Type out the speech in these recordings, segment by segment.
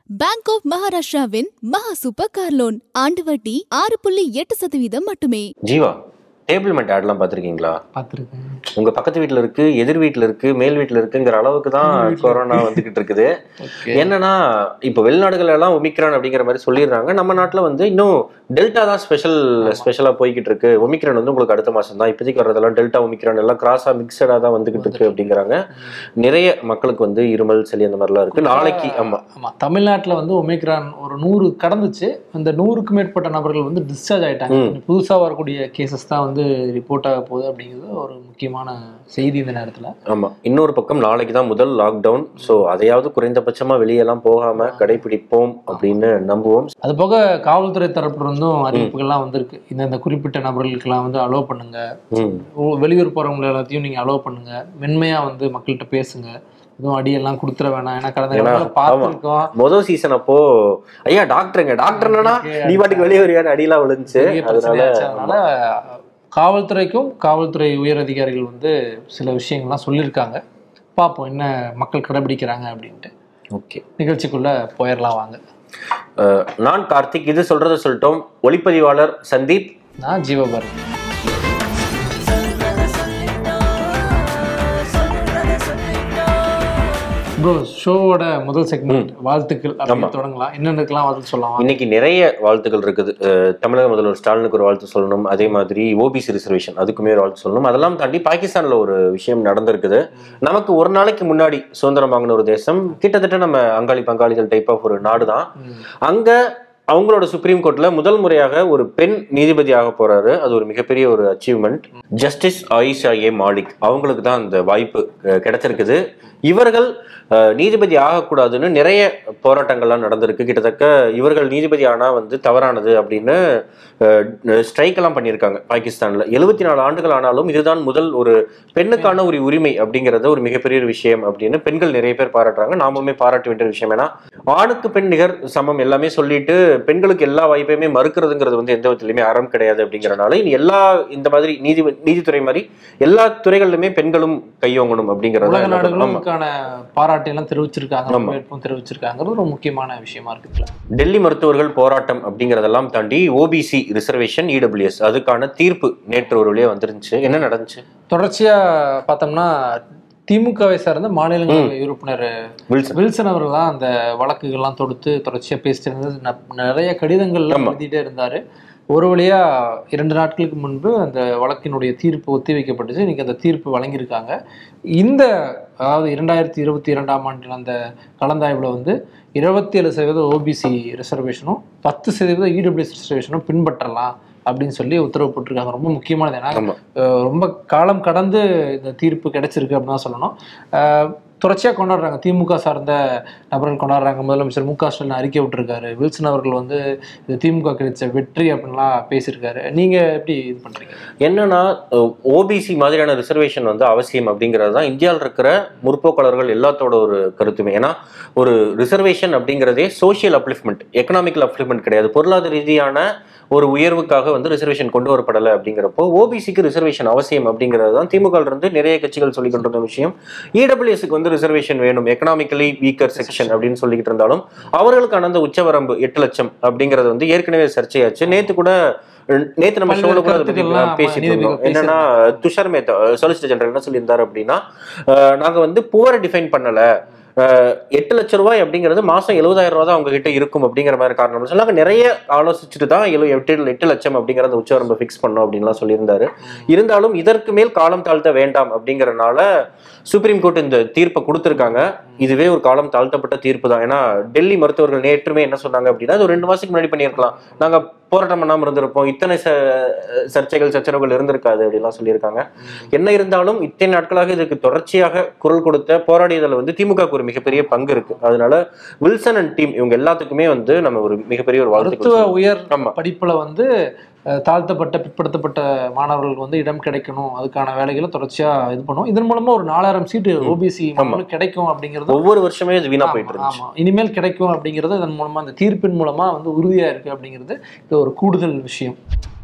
Bank of மகாராஷ்டிராவின் மகா super car loan ஆண்டு வட்டி ஆறு புள்ளி எட்டு சதவீதம் மட்டுமே ஜீவா டேபிள் மேட் ஆட்லாம் பார்த்துருக்கீங்களா பார்த்துருக்கேன் உங்க பக்கத்து வீட்ல இருக்கு எதிர் வீட்ல இருக்கு மேல் வீட்ல இருக்குங்கிற அளவுக்கு தான் கொரோனா வந்துகிட்டு இருக்குது ஓகே என்னன்னா இப்போ வெளிநாடுகள் எல்லாம் ஒமிக்ரான் அப்படிங்கிற மாதிரி சொல்லிடுறாங்க நம்ம நாட்டுல வந்து இன்னும் டெல்டா தான் ஸ்பெஷல் ஸ்பெஷலா போய்கிட்டு இருக்கு ஒமிக்ரான் வந்து உங்களுக்கு அடுத்த மாசம் தான் இப்போதைக்கு வர்றதெல்லாம் டெல்டா ஒமிக்ரான் எல்லாம் கிராஸா மிக்சடா தான் வந்துகிட்டு இருக்கு அப்படிங்கிறாங்க நிறைய மக்களுக்கு வந்து இருமல் சளி அந்த மாதிரிலாம் இருக்கு நாளைக்கு ஆமா ஆமா தமிழ்நாட்டுல வந்து ஒமேக்ரான் ஒரு நூறு கடந்துச்சு அந்த நூறுக்கு மேற்பட்ட நபர்கள் வந்து டிஸ்சார்ஜ் ஆயிட்டாங்க ம். கொஞ்சம் புதுசா வரக்கூடிய கேசஸ் தான் வந்து ரிப்போர்ட் ஆக போகுது அப்படிங்கிறது ஒரு முக்கியமான செய்தி இந்த நேரத்துல ஆமா இன்னொரு பக்கம் நாளைக்கு தான் முதல் லாக்டவுன் ஸோ அதையாவது குறைந்தபட்சமா வெளியெல்லாம் போகாம கடைபிடிப்போம் அப்படின்னு நம்புவோம் அது போக காவல்துறை தரப்புல இருந்தும் அறிவிப்புகள்லாம் வந்திருக்கு இந்த இந்த குறிப்பிட்ட நபர்களுக்கெல்லாம் வந்து அலோவ் பண்ணுங்க ம் ஓ- வெளியூர் போறவங்க எல்லாத்தையும் நீங்க அலோவ் பண்ணுங்க மென்மையா வந்து மக்கள்கிட்ட பேசுங்க எதுவும் அடியெல்லாம் கொடுத்துட வேணாம் ஏன்னா கடந்த ஏன்னா, காலத்துல பார்த்துருக்கோம் மொதல் சீசன் அப்போ ஐயா டாக்டருங்க டாக்டர்னா நீ பாட்டுக்கு வெளியே வருவியான்னு அடியெல்லாம் விழுந்துச்சு பெரிய அதனால பிரச்சனையாச்சு. அதனால காவல்துறைக்கும் காவல்துறை உயர் அதிகாரிகள் வந்து சில விஷயங்கள்லாம் சொல்லியிருக்காங்க பார்ப்போம் என்ன மக்கள் கடைபிடிக்கிறாங்க அப்படின்ட்டு ஓகே நிகழ்ச்சிக்குள்ள போயிடலாம் வாங்க நான் கார்த்திக் இது சொல்றத சொல்லிட்டோம் ஒளிப்பதிவாளர் சந்தீப் நான் ஜீவபாரதி ப்ரோ ஷோவோட முதல் செக்மெண்ட் வாழ்த்துக்கள் அப்படின்னு தொடங்கலாம் என்னென்னக்கெல்லாம் வாழ்த்து சொல்லலாம் இன்னைக்கு நிறைய வாழ்த்துக்கள் இருக்குது அஹ், தமிழக முதல்வர் ஸ்டாலினுக்கு ஒரு வாழ்த்து சொல்லணும் அதே மாதிரி ஓபிசி ரிசர்வேஷன் அதுக்குமே ஒரு வாழ்த்து சொல்லணும் அதெல்லாம் தாண்டி பாகிஸ்தான்ல ஒரு விஷயம் நடந்திருக்குது நமக்கு ஒரு நாளைக்கு முன்னாடி சுதந்திரம் வாங்கின ஒரு தேசம் கிட்டத்தட்ட நம்ம அங்காளி பங்காளிகள் டைப் ஆஃப் ஒரு நாடு தான் ம். அங்க அவங்களோட சுப்ரீம் கோர்ட்ல முதல் முறையாக ஒரு பெண் நீதிபதி ஆக போறாரு அது ஒரு மிகப்பெரிய ஒரு achievement justice Ayesha A Malik அவங்களுக்கு தான் அந்த வாய்ப்பு அஹ், கிடைச்சிருக்குது இவர்கள் அஹ், நீதிபதி ஆகக்கூடாதுன்னு நிறைய போராட்டங்கள்லாம் நடந்திருக்கு கிட்டத்தட்ட இவர்கள் நீதிபதி ஆனா வந்து தவறானது அப்படின்னு ஸ்ட்ரைக் எல்லாம் பண்ணியிருக்காங்க பாகிஸ்தான்ல எழுபத்தி நாலு ஆண்டுகள் ஆனாலும் இதுதான் முதல் ஒரு பெண்ணுக்கான ஒரு உரிமை அப்படிங்கறது ஒரு மிகப்பெரிய ஒரு விஷயம் அப்படின்னு பெண்கள் நிறைய பேர் பாராட்டுறாங்க நாமுமே பாராட்ட வேண்டிய விஷயம் ஏன்னா ஆணுக்கு பெண் நிகர் சமம் எல்லாமே சொல்லிட்டு பெண்களுக்கு எல்லா வாய்ப்பையுமே மறுக்கிறதுங்கிறது வந்து எந்த விதத்திலுமே அறம் கிடையாது அப்படிங்கறனால இனி எல்லா இந்த மாதிரி நீதி நீதித்துறை மாதிரி எல்லா துறைகளிலுமே பெண்களும் கையோங்கணும் அப்படிங்கறது உலக தான் என்னோட- நாடுகளும் ஆமா. இதுக்கான பாராட்டு எல்லாம் தெரிவிச்சிருக்காங்க ஆமா. வரவேற்பும் தெரிவிச்சிருக்காங்கிறது ஒரு முக்கியமான விஷயமா இருக்குல்ல டெல்லி மருத்துவர்கள் போராட்டம் அப்படிங்கறதெல்லாம் தாண்டி ஓபிசி ரிசர்வேஷன் இடபிள்யூஎஸ் அதுக்கான தீர்ப்பு நேற்று ஒரு வழியா வந்துருந்துச்சு என்ன நடந்துச்சு தொடர்ச்சியா பார்த்தோம்னா திமுகவை சார்ந்த மாநிலங்களவை உறுப்பினர் வில்சன் வில்சன் அவர்கள் தான் அந்த வழக்குகள்லாம் தொடுத்து தொடர்ச்சியா பேசிட்டு இருந்தது ந- நிறைய கடிதங்கள்லாம் ஆமா. எழுதிட்டே இருந்தாரு ஒரு வழியா இரண்டு நாட்களுக்கு முன்பு அந்த வழக்கினுடைய தீர்ப்பு ஒத்தி வைக்கப்பட்டுச்சு இன்னைக்கு அந்த தீர்ப்பு வழங்கியிருக்காங்க இந்த அதாவது இரண்டாயிரத்தி இருபத்தி இரண்டாம் ஆண்டில் அந்த கலந்தாய்வில் வந்து இருபத்தி ஏழு சதவீத ஓபிசி ரிசர்வேஷனும் பத்து சதவீத இடபிள்யூஎஸ் ரிசர்வேஷனும் பின்பற்றலாம் அப்படின்னு சொல்லி உத்தரவு போட்டிருக்காங்க ரொம்ப முக்கியமானது ஏன்னா ஆமா அஹ் ரொம்ப காலம் கடந்து இந்த தீர்ப்பு கிடைச்சிருக்கு அப்படின்னு தான் சொல்லணும் அஹ் தொடர்ச்சியா கொண்டாடுறாங்க திமுக சார்ந்த நபர்கள் கொண்டாடுறாங்க முதலமைச்சர் மு க ஸ்டாலின் அறிக்கை விட்டுருக்காரு வில்சன் அவர்கள் வந்து இது திமுக கிடைச்ச வெற்றி அப்படின்லாம் பேசியிருக்காரு நீங்க எப்படி இது பண்றீங்க என்னன்னா ஓபிசி மாதிரியான ரிசர்வேஷன் வந்து அவசியம் அப்படிங்கிறது தான் இந்தியாவில் இருக்கிற முற்போக்காளர்கள் எல்லாத்தோட ஒரு கருத்துமே ஏன்னா ஒரு ரிசர்வேஷன் அப்படிங்கிறதே சோஷியல் அப்லிஃப்ட்மெண்ட் எக்கனாமிக்கல் அப்லிஃப்ட்மெண்ட் கிடையாது பொருளாதார ரீதியான ஒரு உயர்வுக்காக வந்து ரிசர்வேஷன் கொண்டு வரப்படலை அப்படிங்கிறப்போ ஓபிசிக்கு ரிசர்வேஷன் அவசியம் அப்படிங்கிறது தான் திமுக இருந்து நிறைய கட்சிகள் சொல்லிக் கொண்டிருந்த விஷயம் இடபிள்யூஎஸ்க்கு வந்து ரிசர்வேஷன் வேணும் எக்கனாமிக்கலி வீக்கர் செக்ஷன் அப்படின்னு சொல்லிக்கிட்டு இருந்தாலும் அவர்களுக்கான அந்த உச்சவரம்பு எட்டு லட்சம் அப்படிங்கிறது வந்து ஏற்கனவே சர்ச்சையாச்சு நேத்து கூட நேத்து நம்ம பல்வேறு ஷோல கூட அதை பத்தி கருத்துக்கள்லாம் பேசிட்டு நீதிபதிகள் இருந்தோம் என்னன்னா துஷார் மேத்தா சொலிசிட்டர் ஜெனரல் என்ன சொல்லியிருந்தாரு அப்படின்னா அஹ், நாங்க வந்து புவரை டிஃபைன் பண்ணல அஹ், எட்டு லட்ச ரூபாய் அப்படிங்கிறது மாசம் எழுபதாயிரம் ரூபாய் தான் அவங்க கிட்ட இருக்கும் அப்படிங்கிற மாதிரி காரணம் சொன்னாங்க நிறைய ஆலோசிச்சுட்டு தான் எழு எட்டு எட்டு லட்சம் அப்படிங்கிற அந்த உச்சவரம்பை ஃபிக்ஸ் பண்ணோம் அப்படின்லாம் சொல்லியிருந்தாரு இருந்தாலும் இதற்கு மேல் காலம் தாழ்த்த வேண்டாம் அப்படிங்கறனால சுப்ரீம் கோர்ட் இந்த தீர்ப்பை கொடுத்திருக்காங்க இதுவே ஒரு காலம் தாழ்த்தப்பட்ட தீர்ப்பு தான் ஏன்னா டெல்லி மருத்துவர்கள் நேற்றுமே என்ன சொன்னாங்க அப்படின்னா அது ஒரு ரெண்டு மாசத்துக்கு முன்னாடி பண்ணியிருக்கலாம் நாங்க போராட்டம் பண்ணாம இருந்திருப்போம் இத்தனை ச- சர்ச்சைகள் சச்சரவுகள் இருந்திருக்காது அப்படிலாம் சொல்லியிருக்காங்க என்ன இருந்தாலும் இத்தனை நாட்களாக இதுக்கு தொடர்ச்சியாக குரல் கொடுத்த போராடியதுல வந்து திமுகவுக்கு ஒரு மிகப்பெரிய பங்கு இருக்கு அதனால வில்சன் அண்ட் டீம் இவங்க எல்லாத்துக்குமே வந்து நம்ம ஒரு மிகப்பெரிய ஒரு மருத்துவ வாழ்த்து உயர் ஆமா. படிப்புல வந்து அஹ், தாழ்த்தப்பட்ட பிற்படுத்தப்பட்ட மாணவர்களுக்கு வந்து இடம் கிடைக்கணும் அதுக்கான வேலைகளை தொடர்ச்சியா இது பண்ணும் இதன் மூலமா ஒரு நாலாயிரம் சீட்டு ஓபிசி மாணவர்களுக்கு கிடைக்கும் அப்படிங்கிறது ஒவ்வொரு வருஷமே இது வீணா ஆமா, போயிட்டு இருந்துச்சு ஆமா இனிமேல் கிடைக்கும் அப்படிங்கிறது இதன் மூலமா இந்த தீர்ப்பின் மூலமா வந்து உறுதியா இருக்கு அப்படிங்கிறது இது ஒரு கூடுதல் விஷயம்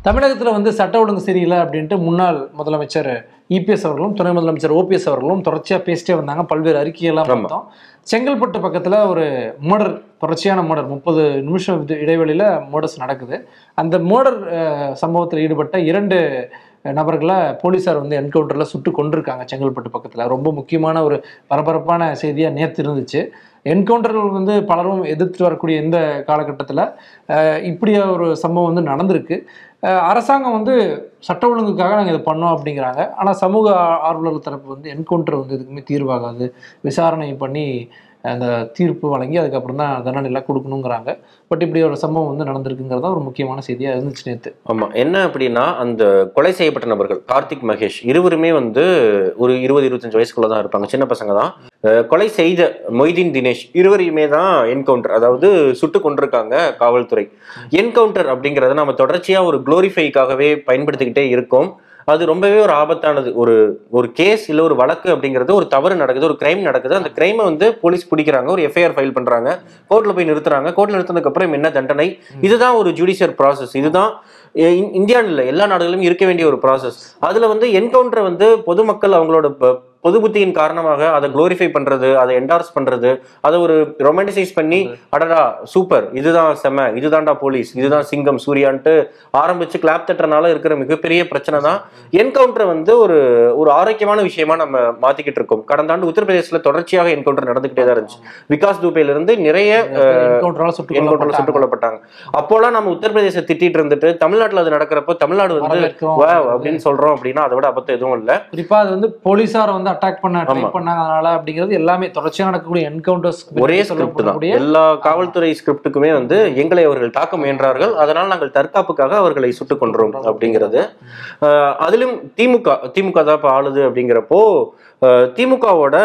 தமிழகத்துல வந்து சட்ட ஒழுங்கு சரியில்லை அப்படின்ட்டு முன்னாள் முதலமைச்சர் இபிஎஸ் அவர்களும் துணை முதலமைச்சர் ஓபிஎஸ் அவர்களும் தொடர்ச்சியா பேசிட்டே வந்தாங்க பல்வேறு அறிக்கையெல்லாம் ஆமா. பார்த்தோம் செங்கல்பட்டு பக்கத்துல ஒரு மர்டர் தொடர்ச்சியான மர்டர் முப்பது நிமிஷம் இது இடைவெளியில மர்டர்ஸ் நடக்குது அந்த மர்டர் சம்பவத்தில் ஈடுபட்ட இரண்டு நபர்களை போலீசார் வந்து என்கவுண்டரில் சுட்டு கொண்டிருக்காங்க செங்கல்பட்டு பக்கத்தில் ரொம்ப முக்கியமான ஒரு பரபரப்பான செய்தியாக நேற்று இருந்துச்சு என்கவுண்டர்கள் வந்து பலரும் எதிர்த்து வரக்கூடிய இந்த காலகட்டத்தில் இப்படி ஒரு சம்பவம் வந்து நடந்திருக்கு அஹ் அரசாங்கம் வந்து சட்ட ஒழுங்குக்காக நாங்கள் இதை பண்ணோம் அப்படிங்கிறாங்க ஆனால் சமூக ஆ- ஆர்வலர்கள் தரப்பு வந்து என்கவுண்டர் வந்து எதுக்குமே தீர்வாகாது விசாரணை பண்ணி அந்த தீர்ப்பு வழங்கி அதுக்கப்புறம் தான் தண்டனை எல்லாம் கொடுக்கணுங்கிறாங்க பட் இப்படி ஒரு சம்பவம் வந்து நடந்திருக்குங்கிறதா ஒரு முக்கியமான செய்தியாக இருந்துச்சு நேற்று ஆமா என்ன அப்படின்னா அந்த கொலை செய்யப்பட்ட நபர்கள் கார்த்திக் மகேஷ் இருவருமே வந்து ஒரு இருபது இருபத்தஞ்சு வயசுக்குள்ள தான் இருப்பாங்க சின்ன பசங்க தான் அஹ் கொலை செய்த மொய்தீன் தினேஷ் இருவரையுமே தான் என்கவுண்டர் அதாவது சுட்டு கொண்டிருக்காங்க காவல்துறை என்கவுண்டர் அப்படிங்கறத நம்ம தொடர்ச்சியா ஒரு குளோரிஃபைக்காகவே பயன்படுத்திக்கிட்டே இருக்கோம் அது ரொம்பவே ஒரு ஆபத்தானது ஒரு ஒரு கேஸ் இல்ல ஒரு வழக்கு அப்படிங்கிறது ஒரு தவறு நடக்குது ஒரு கிரைம் நடக்குது அந்த கிரைமை வந்து போலீஸ் பிடிக்கிறாங்க ஒரு எஃப்ஐஆர் ஃபைல் பண்றாங்க கோர்ட்ல போய் நிறுத்துறாங்க கோர்ட்ல நிறுத்தினதுக்கு அப்புறம் என்ன தண்டனை இதுதான் ஒரு ஜுடிஷியல் ப்ராசஸ் இதுதான் இ- இந்தியான்னு இல்லை எல்லா நாடுகளிலும் இருக்க வேண்டிய ஒரு ப்ராசஸ் அதுல வந்து என்கவுண்டர் வந்து பொதுமக்கள் அவங்களோட ப- பொது புத்தியின் காரணமாக அதை குளோரிஃபை பண்றது அதை என்டார்ஸ் பண்றது அதை ஒரு ரொமான்டிசைஸ் பண்ணி அடடா சூப்பர் இதுதான் செம இதுதான்டா போலீஸ் இதுதான் சிங்கம் சூர்யான்ட்டு ஆரம்பிச்சு கிளாப் தட்டுறனால இருக்கிற மிகப்பெரிய பிரச்சனை தான் என்கவுண்டர் வந்து ஒரு ஒரு ஆரோக்கியமான விஷயமா நம்ம மாத்திக்கிட்டு இருக்கோம் கடந்த ஆண்டு உத்தரப்பிரதேசத்துல தொடர்ச்சியாக என்கவுண்டர் நடந்துகிட்டே தான் இருந்துச்சு விகாஸ் துபேல இருந்து நிறைய என்கவுண்டரால் சுட்டு என்கவுண்டர்ல சுட்டுக் கொல்லப்பட்டாங்க அப்போலாம் நம்ம உத்தரப்பிரதேச திட்டிட்டு இருந்துட்டு தமிழ்நாட்டுல அது நடக்கிறப்போ தமிழ்நாடு வந்து வரவேற்கிறோம். wow அப்படின்னு சொல்றோம் அப்படின்னா அதை விட அபத்தம் எதுவும் இல்ல குறிப்பா அது வந்து போலீசார் வந்து அட்டாக் பண்ண ட்ரை ஆமா. பண்ணாங்க அதனால அப்படிங்கிறது எல்லாமே தொடர்ச்சியா நடக்கக்கூடிய என்கவுண்டர்ஸ் ஒரே ஸ்கிரிப்ட் தான் எல்லா காவல்துறை ஸ்கிரிப்டுக்குமே வந்து எங்களை அவர்கள் தாக்க முயன்றார்கள் அதனால் நாங்கள் தற்காப்புக்காக அவர்களை சுட்டுக் கொன்றோம் அப்படிங்கிறது அஹ் அதிலும் திமுக திமுக தான் இப்போ ஆளுது அப்படிங்கிறப்போ அஹ் திமுகவோட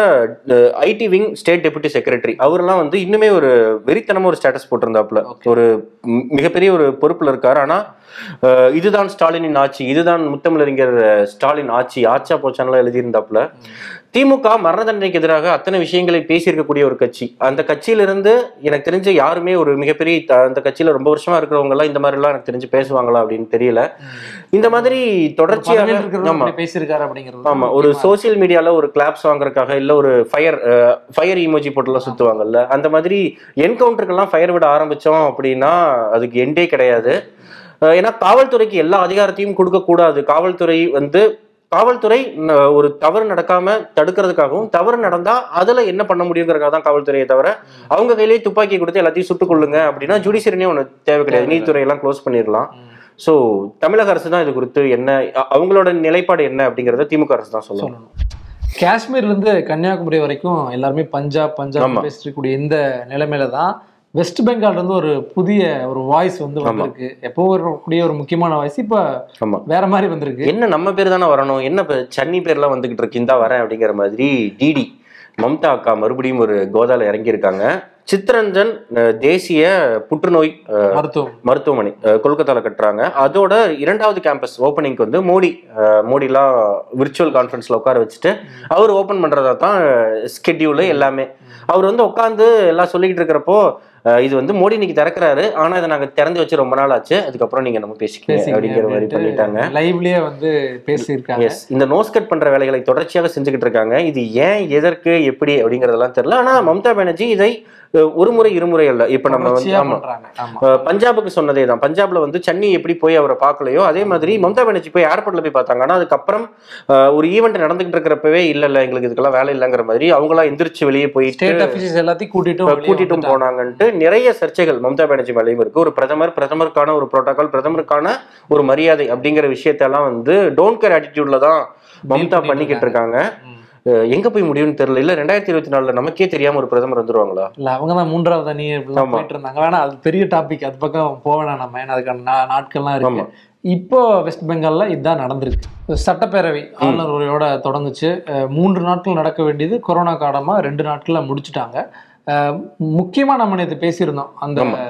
IT wing state deputy secretary அவர்லாம் வந்து இன்னுமே ஒரு வெறித்தனமா ஒரு ஸ்டேட்டஸ் போட்டிருந்தாப்புல ஒரு ம், மிகப்பெரிய ஒரு பொறுப்புல இருக்காரு ஆனா அஹ் இதுதான் ஸ்டாலினின் ஆட்சி இதுதான் முத்தமிழறிஞர் ஸ்டாலின் ஆட்சி ஆச்சா போச்சான்லாம் எழுதியிருந்தாப்புல திமுக மரண தண்டனைக்கு எதிராக அத்தனை விஷயங்களை பேசியிருக்கக்கூடிய ஒரு கட்சி அந்த கட்சியிலிருந்து எனக்கு தெரிஞ்ச யாருமே ஒரு மிகப்பெரிய த- அந்த கட்சியில ரொம்ப வருஷமா இருக்கிறவங்க எல்லாம் இந்த மாதிரி எல்லாம் எனக்கு தெரிஞ்சு பேசுவாங்களா அப்படின்னு தெரியல இந்த மாதிரி தொடர்ச்சியாக ஆமா பேசியிருக்காரு அப்படிங்கிறது ஆமா ஒரு சோஷியல் மீடியால ஒரு கிளாப்ஸ் வாங்குறதுக்காக இல்ல ஒரு ஃபயர் ஃபயர் இமோஜி போட்டுலாம் சுத்துவாங்கல்ல அந்த மாதிரி என்கவுண்டருக்கெல்லாம் ஃபயர் விட ஆரம்பிச்சோம் அப்படின்னா அதுக்கு எண்டே கிடையாது அஹ் ஏன்னா காவல்துறைக்கு எல்லா அதிகாரத்தையும் கொடுக்க கூடாது காவல்துறை வந்து காவல்துறை ந- ஒரு தவறு நடக்காம தடுக்கிறதுக்காகவும் தவறு நடந்தா அதுல என்ன பண்ண முடியுங்கிறதுக்காக தான் காவல்துறையை தவிர அவங்க கையிலேயே துப்பாக்கி கொடுத்து எல்லாத்தையும் சுட்டுக் கொள்ளுங்க அப்படின்னா ஜுடிஷியரினே ஒன்று தேவை கிடையாது நீதித்துறை எல்லாம் க்ளோஸ் பண்ணிடலாம் ஸோ தமிழக அரசு தான் இது குறித்து என்ன அ- அவங்களோட நிலைப்பாடு என்ன அப்படிங்கறத திமுக அரசு தான் சொல்லணும் சொல்லணும் காஷ்மீர்ல இருந்து கன்னியாகுமரி வரைக்கும் எல்லாருமே பஞ்சாப் பஞ்சாப் ஆமா. பேசக்கூடிய இந்த நிலைமையில தான் வெஸ்ட் பெங்கால்ல இருந்து ஒரு புதிய ஒரு வாய்ஸ் வந்து ஆமா. வந்திருக்கு எப்போ வரக்கூடிய ஒரு முக்கியமான வாய்ஸ் இப்ப ஆமா வேற மாதிரி வந்திருக்கு என்ன நம்ம பேர் தானே வரணும் என்ன இப்ப சன்னி பேர்லாம் வந்துகிட்டு இருக்கு இந்தா வரேன் அப்படிங்கிற மாதிரி டிடி மம்தா அக்கா மறுபடியும் ஒரு கோதால இறங்கியிருக்காங்க சித்ரஞ்சன் அஹ், தேசிய புற்றுநோய் அஹ், மருத்துவம் மருத்துவமனை அஹ், கொல்கத்தால கட்டுறாங்க அதோட இரண்டாவது கேம்பஸ் ஓப்பனிங்க்கு வந்து மோடி அஹ், மோடிலாம் விர்ச்சுவல் கான்ஃபரன்ஸ்ல உட்கார வச்சுட்டு அவர் ஓப்பன் பண்றதா தான் ஸ்கெட்யூலு எல்லாமே அவர் வந்து உட்காந்து எல்லாம் சொல்லிக்கிட்டு இருக்கிறப்போ அஹ், இது வந்து மோடி இன்னைக்கு திறக்கிறாரு ஆனா இதை நாங்க திறந்து வச்சு ரொம்ப நாள் ஆச்சு அதுக்கப்புறம் நீங்க நம்ம பேசிக்கங்க அப்படிங்கிற மாதிரி பண்ணிட்டாங்க லைவ்லயே வந்து பேசியிருக்காங்க எஸ் இந்த நோஸ் கட் பண்ற வேலைகளை தொடர்ச்சியாக செஞ்சுக்கிட்டு இருக்காங்க இது ஏன் எதற்கு எப்படி அப்படிங்கறதெல்லாம் தெரியல ஆனா மம்தா பானர்ஜி இதை அஹ், ஒரு முறை இருமுறை இல்ல இப்ப நம்ம வந்து தொடர்ச்சியா ஆமா பண்றாங்க ஆமா அஹ், பஞ்சாபுக்கு சொன்னதே தான் பஞ்சாப்ல வந்து சன்னி எப்படி போய் அவரை பார்க்கலையோ அதே மாதிரி மம்தா பானர்ஜி போய் ஏர்போர்ட்ல போய் பார்த்தாங்க ஆனா அதுக்கப்புறம் அஹ், ஒரு ஈவெண்ட் நடந்துகிட்டு இருக்கிறப்பவே இல்ல இல்ல எங்களுக்கு இதுக்கெல்லாம் வேலை இல்லைங்கிற மாதிரி அவங்களா எந்திரிச்சு வெளியே போயிட்டு ஸ்டேட் அபிஷியல்ஸ் எல்லாத்தையும் கூட்டிட்டும் வெளிய கூட்டிட்டும் வந்துட்டாங்க. போனாங்கன்ட்டு நிறைய சர்ச்சைகள் மம்தா பானர்ஜி மேலேயும் இருக்கு ஒரு பிரதமர் பிரதமருக்கான ஒரு புரோட்டோகால் பிரதமருக்கான ஒரு மரியாதை அப்படிங்கிற விஷயத்தெல்லாம் வந்து டோன்ட் கேர் ஆட்டிடியூட்ல தான் மம்தா பண்ணிட்டு பண்ணிக்கிட்டு இருக்காங்க ம். அஹ் எங்க போய் முடியும்னு தெரியல இல்ல ரெண்டாயிரத்தி இருபத்தி நாலுல நமக்கே தெரியாம ஒரு பிரதமர் வந்துருவாங்களா இல்ல அவங்க தான் மூன்றாவது அணி இப்படிலாம் ஆமா. போயிட்டு இருந்தாங்க வேணா அது பெரிய டாபிக் அது பக்கம் போக வேணாம் நம்ம ஏன்னா அதுக்கான நா- நாட்கள்லாம் இருக்கு ஆமா. இப்போ வெஸ்ட் பெங்கால்ல இதுதான் நடந்திருக்கு சட்டப்பேரவை ஆளுநர் உரையோட தொடங்குச்சு அஹ் மூன்று நாட்கள் நடக்க வேண்டியது கொரோனா காரணமா ரெண்டு நாட்கள்ல முடிச்சுட்டாங்க அஹ் முக்கியமா நம்ம நேற்று பேசியிருந்தோம் அந்த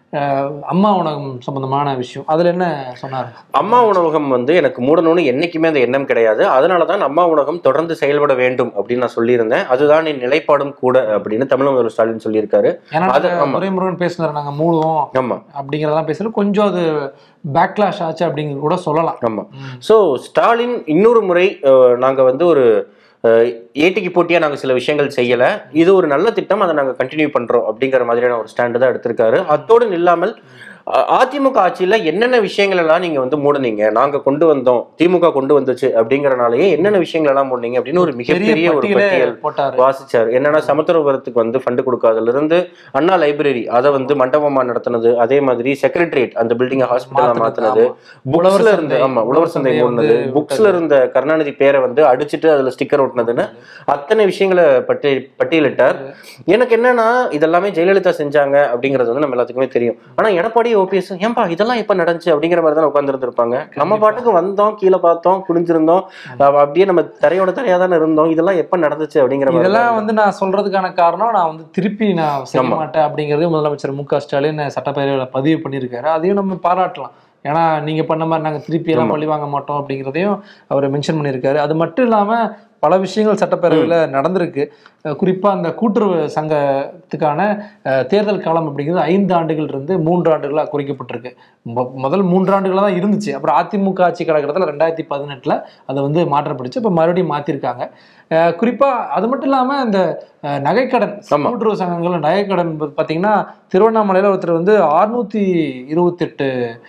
அஹ், அம்மா உணவகம் சம்பந்தமான விஷயம் அதுல என்ன சொன்னாரு அம்மா உணவகம் வந்து எனக்கு மூடணும்னு என்னைக்குமே அந்த எண்ணம் கிடையாது அதனால தான் அம்மா உணவகம் தொடர்ந்து செயல்பட வேண்டும் அப்படின்னு நான் சொல்லியிருந்தேன் அதுதான் என் நிலைப்பாடும் கூட அப்படின்னு தமிழக முதல்வர் ஸ்டாலின் சொல்லியிருக்காரு ஏன்னா அது- ஆமா. துரைமுருகன் பேசினாரு நாங்க மூடுவோம் ஆமா அப்படிங்கிறதெல்லாம் பேசுறது கொஞ்சம் அது பேக்லாஷ் ஆச்சு அப்படிங்கிறது கூட சொல்லலாம் ஆமா ஸோ ஸ்டாலின் இன்னொரு முறை அஹ், நாங்க வந்து ஒரு அஹ், ஏட்டிக்கு போட்டியா நாங்க சில விஷயங்கள் செய்யல இது ஒரு நல்ல திட்டம் அதை நாங்க கண்டினியூ பண்றோம் அப்படிங்கிற மாதிரியான ஒரு ஸ்டாண்டு தான் எடுத்திருக்காரு அத்தோடு நில்லாமல் அஹ், அதிமுக ஆட்சியில என்னென்ன விஷயங்கள் எல்லாம் நீங்க வந்து மூடுனீங்க நாங்க கொண்டு வந்தோம் திமுக கொண்டு வந்துச்சு அப்படிங்கறனாலயே என்னென்ன விஷயங்கள் எல்லாம் மூடுனீங்க அப்படின்னு ஒரு பெரிய மிகப்பெரிய ஒரு பட்டியலே பட்டியல் போட்டாரு வாசிச்சார் என்னன்னா சமுத்திரபுரத்துக்கு வந்து ஃபண்டு கொடுக்காததுல இருந்து அண்ணா லைப்ரரி அதை வந்து மண்டபமா நடத்தினது அதே மாதிரி செக்ரட்டரியேட் அந்த பில்டிங் ஹாஸ்பிட்டலா மாத்தினது புக்ஸ்ல உழவர் இருந்து சந்தை, ஆமா உழவர் சந்தை சந்தையை மூடினது வந்து புக்ஸ்ல இருந்த கருணாநிதி பேரை வந்து அடிச்சிட்டு அதுல ஸ்டிக்கர் ஒட்டினதுன்னு அத்தனை விஷயங்களை பட்டி பட்டியலிட்டார் எனக்கு என்னன்னா இதெல்லாமே ஜெயலலிதா செஞ்சாங்க அப்படிங்கிறது வந்து நம்ம எல்லாத்துக்குமே தெரியும் ஆனா எடப்பாடி ஓபிஎஸ் ஏன்பா இதெல்லாம் எப்ப நடந்துச்சு அப்படிங்கிற மாதிரி தான் உட்கார்ந்துருப்பாங்க நம்ம பாட்டுக்கு வந்தோம் கீழே பார்த்தோம் குனிஞ்சிருந்தோம் அஹ் அப்படியே நம்ம தரையோட தரையா தானே இருந்தோம் இதெல்லாம் எப்ப நடந்துச்சு அப்படிங்கிற மாதிரி இதெல்லாம் தான் வந்து நான் சொல்றதுக்கான காரணம் நான் வந்து திருப்பி நான் செய்ய ஆமா. மாட்டேன் அப்படிங்கறது முதலமைச்சர் மு க ஸ்டாலின் சட்டப்பேரவையில் பதிவு பண்ணியிருக்காரு அதையும் நம்ம பாராட்டலாம் ஏன்னா நீங்க பண்ண மாதிரி நாங்க திருப்பி எல்லாம் ஆமா. பழி வாங்க மாட்டோம் அப்படிங்கிறதையும் அவர் மென்ஷன் பண்ணியிருக்காரு அது மட்டும் இல்லாம பல விஷயங்கள் சட்டப்பேரவையில் நடந்திருக்கு அஹ் குறிப்பா அந்த கூட்டுறவு சங்கத்துக்கான அஹ், தேர்தல் காலம் அப்படிங்கிறது ஐந்து ஆண்டுகள் இருந்து மூன்று ஆண்டுகளாக குறைக்கப்பட்டிருக்கு மொ- முதல் மூன்று ஆண்டுகளாக தான் இருந்துச்சு அப்புறம் அதிமுக ஆட்சி காலகட்டத்தில் ரெண்டாயிரத்தி பதினெட்டில் அதை வந்து மாற்றப்பட்டுச்சு இப்போ மறுபடியும் மாற்றிருக்காங்க குறிப்பா அது மட்டும் இல்லாம இந்த அஹ், நகைக்கடன் ஆமா. கூட்டுறவு சங்கங்கள் நகைக்கடன் ப- பாத்தீங்கன்னா திருவண்ணாமலையில ஒருத்தர் வந்து அறுநூத்தி இருபத்தெட்டு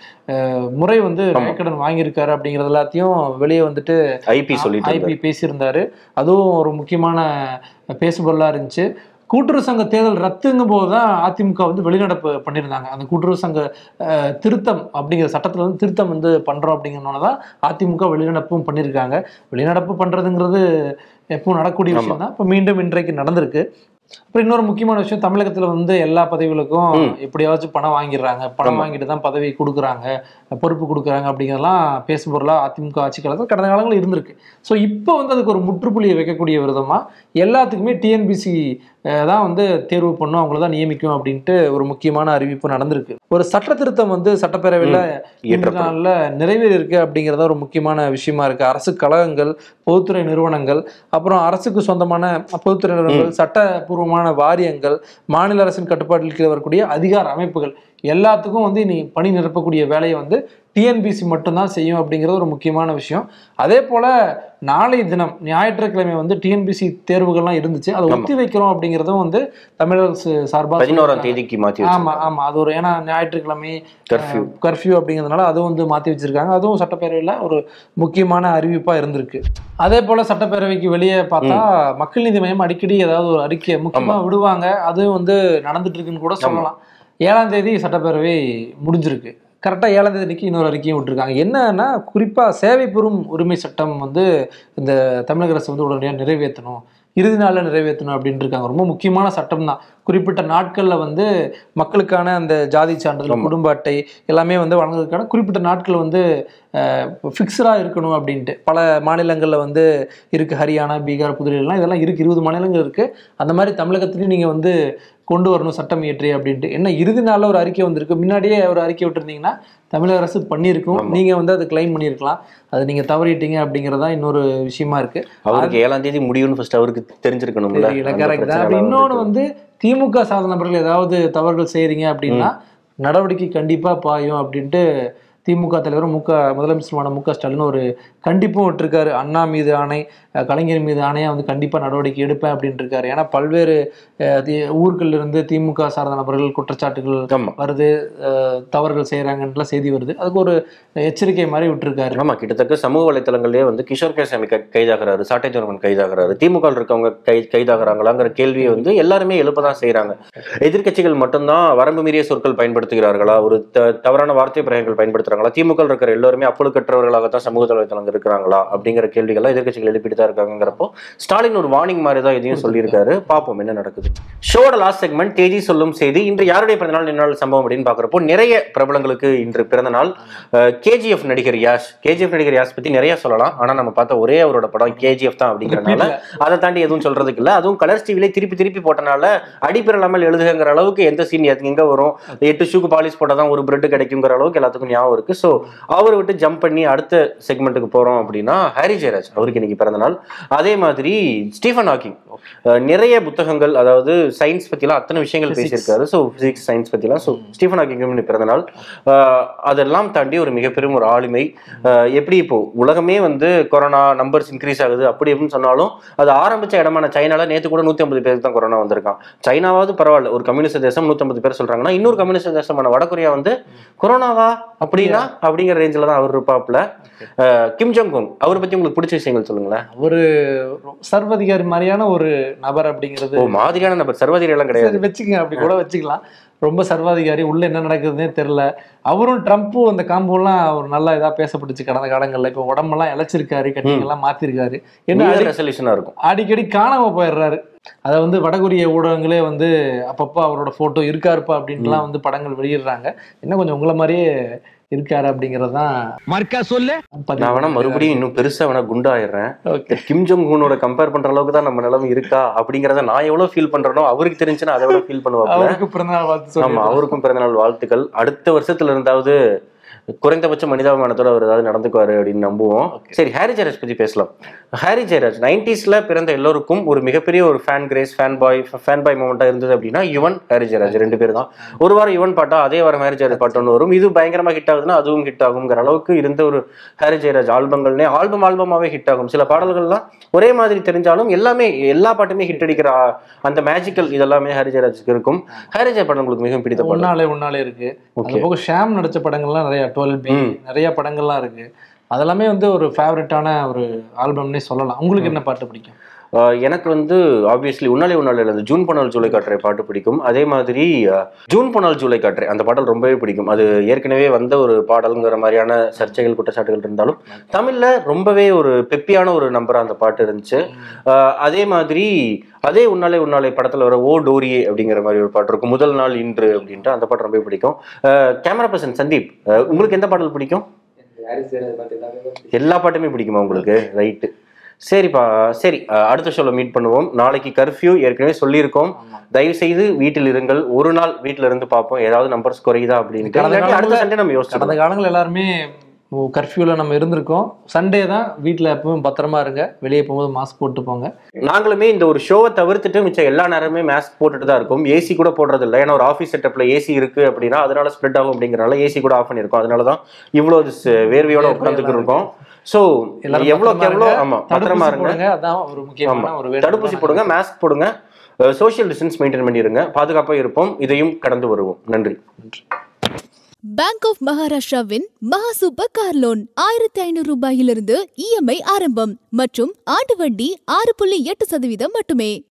முறை வந்து ஆமா. நகைக்கடன் வாங்கியிருக்காரு அப்படிங்கிறது எல்லாத்தையும் வெளியே வந்துட்டு ஐபி சொல்லிட்டு ஐபி பேசியிருந்தாரு அதுவும் ஒரு முக்கியமான பேசுபொருளா இருந்துச்சு கூட்டுறவு சங்க தேர்தல் ரத்துங்கும் போது தான் அதிமுக வந்து வெளிநடப்பு பண்ணியிருந்தாங்க அந்த கூட்டுறவு சங்க அஹ், திருத்தம் அப்படிங்கிற சட்டத்தில் வந்து திருத்தம் வந்து பண்றோம் அப்படிங்கிறனால தான் அதிமுக வெளிநடப்பும் பண்ணியிருக்காங்க வெளிநடப்பு பண்றதுங்கிறது எப்பவும் நடக்கக்கூடிய ஆமா. விஷயம் தான் இப்போ மீண்டும் இன்றைக்கு நடந்திருக்கு அப்புறம் இன்னொரு முக்கியமான விஷயம் தமிழகத்துல வந்து எல்லா பதவிகளுக்கும் ம். எப்படியாச்சும் பணம் வாங்கிடுறாங்க பணம் ஆமா. வாங்கிட்டு தான் பதவி கொடுக்குறாங்க பொறுப்பு கொடுக்குறாங்க அப்படிங்கிறதெல்லாம் பேசும் பொருளா அதிமுக ஆட்சி காலத்தில் கடந்த காலங்களில் இருந்திருக்கு ஸோ இப்போ வந்து அதுக்கு ஒரு முற்றுப்புள்ளியை வைக்கக்கூடிய விதமா எல்லாத்துக்குமே டிஎன்பிசி தான் வந்து தேர்வு பண்ணும் அவங்கள தான் நியமிக்கும் அப்படின்ட்டு ஒரு முக்கியமான அறிவிப்பு நடந்திருக்கு ஒரு சட்ட திருத்தம் வந்து சட்டப்பேரவையில் இன்று இயற்றப்படும். நாளில் நிறைவேறி இருக்கு அப்படிங்கிறத ஒரு முக்கியமான விஷயமா இருக்கு அரசு கழகங்கள் பொதுத்துறை நிறுவனங்கள் அப்புறம் அரசுக்கு சொந்தமான பொதுத்துறை நிறுவனங்கள் சட்டபூர்வமான வாரியங்கள் மாநில அரசின் கட்டுப்பாட்டில் கீழ் வரக்கூடிய அதிகார அமைப்புகள் எல்லாத்துக்கும் வந்து இனி பணி நிரப்பக்கூடிய வேலையை வந்து டிஎன்பிசி மட்டும்தான் செய்யும் அப்படிங்கிறது ஒரு முக்கியமான விஷயம் அதே போல நாளை தினம் ஞாயிற்றுக்கிழமை வந்து டிஎன்பிசி தேர்வுகள்லாம் இருந்துச்சு அதை ஆமா. ஒத்தி வைக்கிறோம் அப்படிங்கிறதும் வந்து தமிழக அரசு சார்பாக பதினோராம் தேதிக்கு மாத்தி ஆமா வச்சிருக்காங்க. ஆமா அது ஒரு ஏன்னா ஞாயிற்றுக்கிழமை கர்ஃபியூ கர்ஃபியூ அப்படிங்கிறதுனால அதுவும் வந்து மாற்றி வச்சிருக்காங்க அதுவும் சட்டப்பேரவையில் ஒரு முக்கியமான அறிவிப்பாக இருந்திருக்கு அதே போல் சட்டப்பேரவைக்கு வெளியே பார்த்தா மக்கள் நீதி மையம் அடிக்கடி ஏதாவது ஒரு அறிக்கை முக்கியமாக விடுவாங்க அது வந்து நடந்துட்டு இருக்குன்னு கூட சொல்லலாம் ஏழாம் தேதி சட்டப்பேரவை முடிஞ்சிருக்கு கரெக்டாக ஏழாம் தேதி அன்னைக்கு இன்னொரு அறிக்கையும் விட்டுருக்காங்க என்னன்னா குறிப்பாக சேவை பெறும் உரிமை சட்டம் வந்து இந்த தமிழக அரசு வந்து உடனடியாக நிறைவேற்றணும் இறுதி நாளில் நிறைவேற்றணும் அப்படின்னு இருக்காங்க ரொம்ப முக்கியமான சட்டம் தான் குறிப்பிட்ட நாட்களில் வந்து மக்களுக்கான அந்த ஜாதி சான்றிதழ் ஆமா. குடும்ப அட்டை எல்லாமே வந்து வழங்குறதுக்கான குறிப்பிட்ட நாட்கள் வந்து ஃபிக்ஸ்டாக இருக்கணும் அப்படின்ட்டு பல மாநிலங்களில் வந்து இருக்குது ஹரியானா பீகார் புதுடில்லாம் இதெல்லாம் இருக்குது இருபது மாநிலங்கள் இருக்குது அந்த மாதிரி தமிழகத்துலையும் நீங்கள் வந்து கொண்டு வரணும் சட்டம் இயற்றி அப்படின்ட்டு என்ன இறுதி நாளில் ஒரு அறிக்கை வந்திருக்கு முன்னாடியே ஒரு அறிக்கை விட்டுருந்தீங்கன்னா தமிழக அரசு பண்ணியிருக்கும் ஆமா. நீங்கள் வந்து அதை கிளைம் பண்ணியிருக்கலாம் அது நீங்கள் தவறிட்டீங்க அப்படிங்கிறதா இன்னொரு விஷயமா இருக்குது அவருக்கு ஏழாம் தேதி முடியும்னு ஃபர்ஸ்ட் அவருக்கு தெரிஞ்சிருக்கணும்ல தெரியல அந்த கரெக்ட் தான் பிரச்சனை அப்படி எல்லாம் இன்னொன்று வந்து- வந்து திமுக சார்ந்த நபர்கள் ஏதாவது தவறுகள் செய்றீங்க அப்படின்னா நடவடிக்கை கண்டிப்பா பாயும் அப்படின்ட்டு திமுக தலைவர் மு க முதலமைச்சருமான மு க ஸ்டாலின் ஒரு கண்டிப்பும் விட்டுருக்காரு அண்ணா மீது ஆணை அஹ் கலைஞர் மீது ஆணையா வந்து கண்டிப்பா நடவடிக்கை எடுப்பேன் அப்படின்ட்டு இருக்காரு ஏன்னா பல்வேறு அஹ், தி- ஊர்கள்ல இருந்து திமுக சார்ந்த நபர்கள் குற்றச்சாட்டுகள் ஆமா வருது அஹ், தவறுகள் செய்யறாங்கன்ட்டுலாம் செய்தி வருது அதுக்கு ஒரு எச்சரிக்கை மாதிரி விட்டுருக்காரு ஆமா கிட்டத்தட்ட சமூக வலைத்தளங்கள்லயே வந்து கிஷோர் கேசாமி கை- கைதாகிறாரு சாட்டை துறைமுன் கைதாகிறாரு திமுக ல இருக்கவங்க கை கைதாகிறாங்களாங்கிற கேள்வியை வந்து எல்லாருமே எழுப்பதான் செய்றாங்க எதிர்க்கட்சிகள் மட்டும்தான் வரம்பு மீறிய சொற்கள் பயன்படுத்துகிறார்களா ஒரு த- தவறான வார்த்தை பிரயோகங்கள் பயன்படுத்துறாங்க பயன்படுத்துறாங்களா திமுக இருக்கிற எல்லாருமே அப்பழுக்கற்றவர்களாக தான் சமூக வலைதளங்கள் இருக்கிறாங்களா அப்படிங்கிற கேள்விகள்லாம் எதிர்க்கட்சிகள் எழுப்பிட்டு தான் இருக்காங்கிறப்போ ஸ்டாலின் ஒரு வார்னிங் மாதிரி தான் இதையும் சொல்லியிருக்காரு பார்ப்போம் என்ன நடக்குது ஷோட லாஸ்ட் செக்மெண்ட் தேதி சொல்லும் செய்தி இன்று யாருடைய பிறந்தநாள் நின்னாள் சம்பவம் அப்படின்னு பார்க்குறப்போ நிறைய பிரபலங்களுக்கு இன்று பிறந்தநாள் கேஜிஎஃப் நடிகர் யாஷ் கேஜிஎஃப் நடிகர் யாஷ் பத்தி நிறைய சொல்லலாம் ஆனா நம்ம பார்த்த ஒரே அவரோட படம் கேஜிஎஃப் தான் அப்படிங்கறனால அதை தாண்டி எதுவும் சொல்றதுக்கு இல்ல அதுவும் கலர்ஸ் டிவிலே திருப்பி திருப்பி போட்டனால அடிப்பிரலாமல் எழுதுகிற அளவுக்கு எந்த சீன் எங்க வரும் எட்டு ஷூக்கு பாலிஷ் போட்டால் தான் ஒரு பிரெட் கிடைக்குங்கிற அளவுக்கு எல்லாத்துக்கும் ஞாபகம் இருக்கு ஸோ அவரை விட்டு ஜம்ப் பண்ணி அடுத்த செக்மெண்ட்டுக்கு போறோம் அப்படின்னா ஹாரி ஜெயராஜ் அவருக்கு இன்னைக்கு பிறந்த நாள் அதே மாதிரி ஸ்டீஃபன் ஹாக்கிங் அஹ் நிறைய புத்தகங்கள் அதாவது சயின்ஸ் பத்திலாம் அத்தனை விஷயங்கள் பேசியிருக்காரு ஸோ பிசிக்ஸ் சயின்ஸ் பத்திலாம் ஸோ ஸ்டீஃபன் ஹாக்கிங் இன்னைக்கு பிறந்த நாள் அஹ் அதெல்லாம் தாண்டி ஒரு மிகப்பெரும் ஒரு ஆளுமை அஹ் எப்படி இப்போ உலகமே வந்து கொரோனா நம்பர்ஸ் இன்க்ரீஸ் ஆகுது அப்படி அப்படின்னு சொன்னாலும் அது ஆரம்பிச்ச இடமான சைனால நேத்து கூட நூத்தி ஐம்பது பேருக்கு தான் கொரோனா வந்திருக்கான் சைனாவாவது பரவாயில்ல ஒரு கம்யூனிஸ்ட் தேசம் நூத்தி ஐம்பது பேர் சொல்றாங்கன்னா இன்னொரு கம்யூனிஸ்ட் தேசமான வடகொரியா வந்து கொரோனாவா அப்படின்னா அப்படிங்கிற ரேஞ்சில் தான் அவர் இருப்பாப்ல அஹ் கிம் ஜோங் உன் அவரை பத்தி உங்களுக்கு பிடிச்ச விஷயங்கள் சொல்லுங்களேன் ஒரு சர்வதிகாரி மாதிரியான ஒரு நபர் அப்படிங்கிறது ஓ மாதிரியான நபர் சர்வதிகாரி எல்லாம் கிடையாது சரி, வச்சுக்கங்க அப்படி கூட வச்சுக்கலாம் ரொம்ப சர்வாதிகாரி உள்ள என்ன நடக்குதுன்னே தெரியல அவரும் ட்ரம்ப்பும் அந்த காம்போலாம் அவர் நல்லா இதா பேசப்பட்டுச்சு கடந்த காலங்கள்ல இப்ப உடம்பெல்லாம் இழைச்சிருக்காரு கட்டிங் எல்லாம் மாத்திருக்காரு என்ன அடி- ரெசல்யூஷனா இருக்கும் அடிக்கடி காணாம போயிடுறாரு அதை வந்து வடகொரிய ஊடகங்களே வந்து அப்பப்போ அவரோட போட்டோ இருக்காருப்பா அப்படின்ட்டுலாம் வந்து படங்கள் வெளியிடுறாங்க என்ன கொஞ்சம் உங்களை மாதிரியே இருக்காரு அப்படிங்கிறது தான் மர்க்கா சொல்லு நான் வேணா மறுபடியும் இன்னும் பெருசா வேணா குண்டாயிடுறேன் ஓகே கிம் ஜோங் உனோட கம்பேர் பண்ற அளவுக்கு தான் நம்ம நிலைமை இருக்கா அப்படிங்கறத நான் எவ்வளவு ஃபீல் பண்றேனோ அவருக்கு தெரிஞ்சுன்னா அதை விட ஃபீல் பண்ணுவாங்க அவருக்கு பிறந்தநாள் வாழ்த்து ஆமா சொல்லி அவருக்கும் பிறந்தநாள் வாழ்த்துக்கள் அடுத்த வருஷத்துல இருந்தாவது குறைந்தபட்ச மனிதாபிமானத்தோட அவர் ஏதாவது நடந்துக்குவாரு அப்படின்னு நம்புவோம் சரி ஹாரி ஜெயராஜ் பத்தி பேசலாம் ஹாரி ஜெயராஜ் நைன்டிஸ்ல பிறந்த எல்லோருக்கும் ஒரு மிகப்பெரிய ஒரு fan craze fan boy fan boy மூமெண்டா இருந்தது அப்படின்னா யுவன் ஹாரி ஜெயராஜ் ரெண்டு பேர் தான் ஒரு வாரம் யுவன் பாட்டா அதே வாரம் ஹாரி ஜெயராஜ் பாட்டு ஒன்று வரும் இது பயங்கரமா ஹிட் ஆகுதுன்னா அதுவும் ஹிட் ஆகுங்கிற அளவுக்கு இருந்த ஒரு ஹாரி ஜெயராஜ் ஆல்பங்கள்னே ஆல்பம் ஆல்பமாவே ஹிட் ஆகும் சில பாடல்கள்லாம் ஒரே மாதிரி தெரிஞ்சாலும் எல்லாமே எல்லா பாட்டுமே ஹிட் அடிக்கிற ஆ- அந்த மேஜிக்கல் இதெல்லாமே ஹாரி ஜெயராஜுக்கு இருக்கும் ஹாரி ஜெய படம் உங்களுக்கு மிகவும் பிடித்த பாடல் உன்னாலே உன்னாலே இருக்கு அது ஓகே போக ஷாம் நடிச்ச படங்கள்லாம் நிறைய டுவெல் பி ம். நிறைய படங்கள்லாம் இருக்கு அதெல்லாமே வந்து ஒரு ஃபேவரட்டான ஒரு ஆல்பம்னே சொல்லலாம் உங்களுக்கு என்ன பாட்டு பிடிக்கும் ஆஹ் எனக்கு வந்து ஆப்வியஸ்லி உன்னாலே உன்னாலே அந்த ஜூன் பொனால் ஜூலை காட்டுற பாட்டு பிடிக்கும் அதே மாதிரி ஆஹ், ஜூன் பொனால் ஜூலை காட்டுற அந்த பாடல் ரொம்பவே பிடிக்கும் அது ஏற்கனவே வந்த ஒரு பாடலுங்கிற மாதிரியான சர்ச்சைகள் குற்றச்சாட்டுகள் இருந்தாலும் தமிழ்ல ரொம்பவே ஒரு பெப்பியான ஒரு நம்பரா அந்த பாட்டு இருந்துச்சு ஆஹ், அதே மாதிரி அதே உன்னாலே உன்னாலே படத்துல வர ஓ டோரியே அப்படிங்கிற மாதிரி ஒரு பாட்டு இருக்கும் முதல் நாள் இன்று அப்படின்ட்டு அந்த பாட்டு ரொம்ப பிடிக்கும் கேமரா பர்சன் சந்தீப் ஆஹ், உங்களுக்கு எந்த பாடல் பிடிக்கும் எல்லா பாட்டுமே பிடிக்குமா உங்களுக்கு ரைட்டு சரிப்பா சரி அஹ் அடுத்த ஷோல மீட் பண்ணுவோம் நாளைக்கு கர்ஃப்யூ ஏற்கனவே சொல்லியிருக்கோம் தயவு செய்து வீட்டில் இருங்கள் ஒரு நாள் வீட்டில் இருந்து பார்ப்போம் ஏதாவது நம்பர்ஸ் குறையுதா அப்படின்ட்டு கடந்த இல்லாட்டி அடுத்த காலத்துல- சண்டே நம்ம கடந்த யோசிச்சிடலாம் காலங்கள் எல்லாருமே கர்ஃப்யூல நம்ம இருந்திருக்கோம் சண்டே தான் வீட்டில் எப்பவும் பத்திரமா இருங்க வெளியே போகும்போது மாஸ்க் போட்டு போங்க நாங்களுமே இந்த ஒரு ஷோவை தவிர்த்துட்டு மிச்சம் எல்லா நேரமே மாஸ்க் போட்டுட்டு தான் இருக்கும் ஏசி கூட போடுறது இல்லை ஏன்னா ஒரு ஆஃபீஸ் செட்டப்ல ஏசி இருக்கு அப்படின்னா அதனால ஸ்ப்ரெட் ஆகும் அப்படிங்கறனால ஏசி கூட ஆஃப் பண்ணிருக்கோம் அதனால தான் இவ்வளவு ஸ்- வேர்வையோட உட்காந்துட்டு இருக்கோம் ஸோ எல்லாரும் எவ்வளோக்கு பத்திரமா எவ்வளோ இருங்க. ஆமா பத்திரமா தடுப்பூசி இருங்க போடுங்க அதான் ஒரு முக்கியமான ஆமா. ஒரு வேண்டுகோள். தடுப்பூசி போடுங்க மாஸ்க் போடுங்க சோஷியல் டிஸ்டன்ஸ் மெயின்டைன் பண்ணிருங்க பாதுகாப்பா இருப்போம் இதையும் கடந்து வருவோம் நன்றி பேங்க் ஆஃப் மகாராஷ்டிராவின் மகா சூப்பர் கார் லோன் ஆயிரத்தி ஐநூறு ரூபாயிலிருந்து இஎம்ஐ ஆரம்பம் மற்றும் ஆண்டு வட்டி ஆறு புள்ளி எட்டு சதவீதம் மட்டுமே